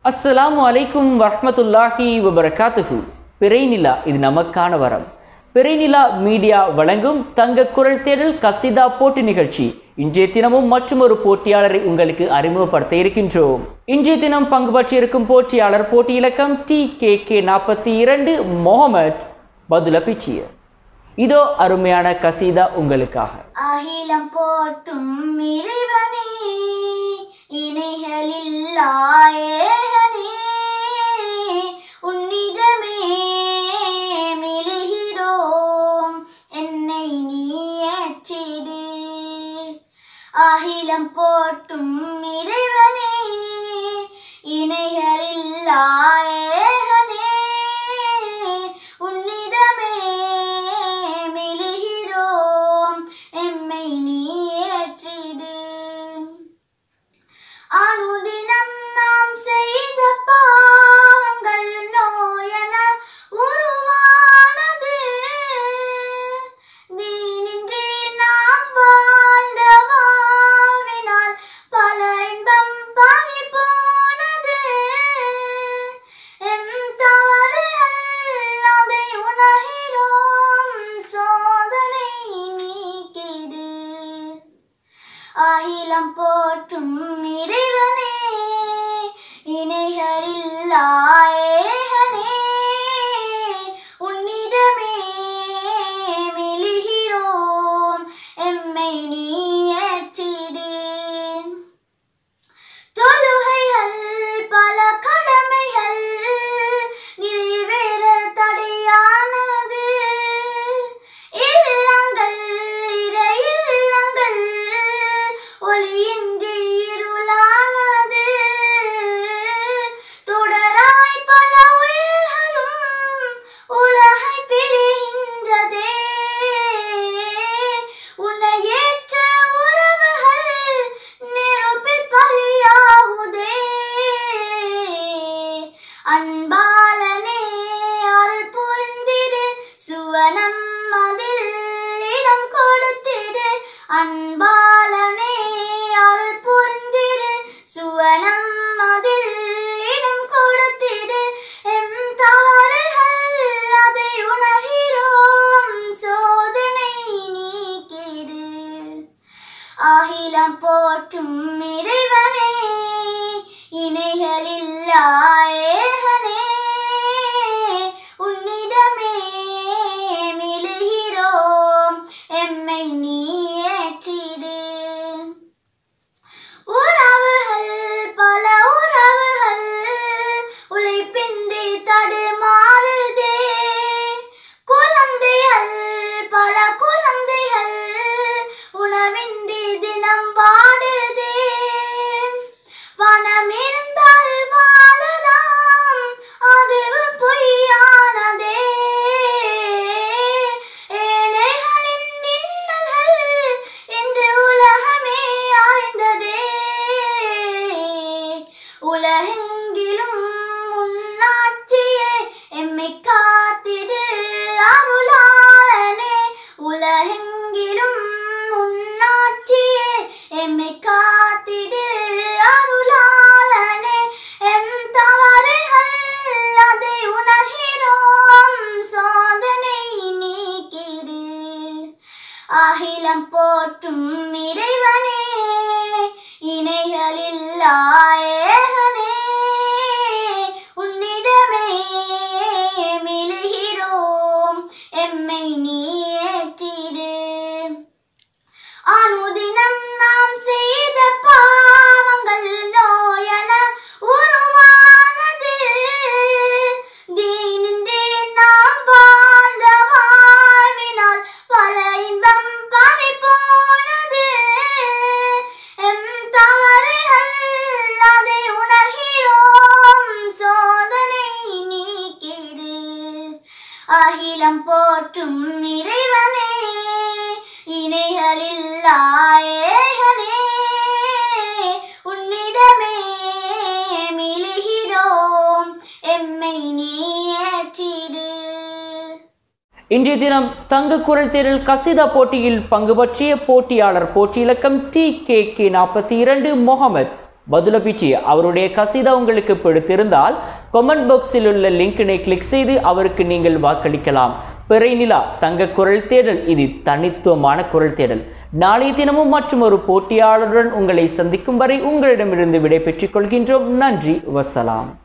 அஸ்ஸலாமு அலைக்கும் வரஹ்மத்துல்லாஹி வபரகாத்துஹு பிறைநிலா இது நமக்கான வரம் பிறைநிலா மீடியா வழங்கும் தங்க குரல் தேடல் கசிதா போட்டி நிகழ்ச்சி இன்றைய தினமும் மற்றும் ஒரு போட்டியாளரை உங்களுக்கு அறிமுகப்படுத்த இருக்கின்றோம் இன்றைய தினம் பங்கு பற்றியிருக்கும் போட்டியாளர் போட்டி இலக்கம் டி கே கே நாற்பத்தி இரண்டு முகமட் பதுல பிச்சியர் இதோ அருமையான கசீதா உங்களுக்காக அகிலம் போற்றும் இறைவனே இணைகளில்லா ஏகனே உன்னிடமே மிழுகிறோம் என்னை நீ ஏற்றிடு அகிலம் போற்றும் இறைவனே இணைகளில்லா ஏகனே உன்னிடமே மிழுகிறோம் எம்மை நீ ஏற்றிடு அனுதினம் நாம் செய்த பாவங்கள் நோயென உருவானது நீனின்றி நாம் வாழ்ந்த வாழ்வினால் பல இன்பம் பறி போனது எம் தவறுகள் அதை உணர்கிறோம் சோதனை நீக்கிடு அகிலம் போற்றும் இறைவனே இணைகளில்லா ஏகனே உன்னிடமே மிழுகிறோம் எம்மை நீ ஏற்றிடு தொழுகைகள் பல கடமைகள் நிறைவேற தடையானது இல்லங்கள் இறை இல்லங்கள் ஒளியின்றி இருளானது தொடராய் பல உயிர்களும் உலகை பிரிகின்றதே உன்னை ஏற்ற உறவுகள் நெருப்பில் பலியாகுதே அன்பாலனே அருள் புரிந்திடு சுவனம் அதில் இடம் கொடுத்திடு அன்பாலனே அருள் புரிந்திடு சுவனம் அதில் இடம் கொடுத்திடு எம் தவறுகள் அதை உணர்கிறோம் சோதனை நீக்கிடு அகிலம் போற்றும் இறைவனே இணைகளில்லா ஏகனே உன்னிடமே மிழுகிறோம் எம்மை நீ ஏற்றிடு உறவுகள் பல உறவுகள் உழைப்பின்றி தடுமாறுதே குழந்தைகள் பல குழந்தைகள் உணவின்றி தினம் வாடுதே பணம் இருந்தால் வாழலாம் அதுவும் பொய்யானதே ஏழைகளின் மின்னல்கள் இன்று உலகமே அறிந்ததே உலகெங்கிலும் உன்னாட்சியே எம்மை காத்திடு அருளாளனே உலகெங்கிலும் உன்னாட்சியே எம்மை காத்திடு அருளாளனே எம் தவறுகள் அதை உணர்கிறோம் சோதனை நீக்கிடு அகிலம் போற்றும் இறைவனே இணைகளில்லா ஏகனே உன்னிடமே மிழுகிறோம் எம்மை நீ ஏற்றிடு அனுதினம் நாம் செய்த பாவங்கள் நோயென உருவானது தீனின்றி நாம் வாழ்ந்த வாழ்வினால் பல இன்பம் பறி போனது எம் தவறுகள் அதை உணர்கிறோம் சோதனை நீக்கிடு அகிலம் போற்றும் இறைவனே இணைகளில்லா ஏகனே உன்னிடமே மிழுகிறோம் எம்மை நீ ஏற்றிடு இன்றைய தினம் தங்க குரல் தேரல் கசிதா போட்டியில் பங்கு பற்றிய போட்டியாளர் போட்டி இலக்கம் டி கே கே நாற்பத்தி இரண்டு முகமது பதுலபிச்சி அவருடைய கசிதா உங்களுக்கு பிடித்திருந்தால் கொமெண்ட் பாக்ஸில் உள்ள லிங்கினை கிளிக் செய்து அவருக்கு நீங்கள் வாக்களிக்கலாம் பிறை நிலா தங்க குரல் தேடல் இது தனித்துவமான குரல் தேடல் நாளைய தினமும் மற்றும் ஒரு போட்டியாளருடன் உங்களை சந்திக்கும் வரை உங்களிடமிருந்து விடை பெற்றுக் கொள்கின்றோம் நன்றி வசலாம்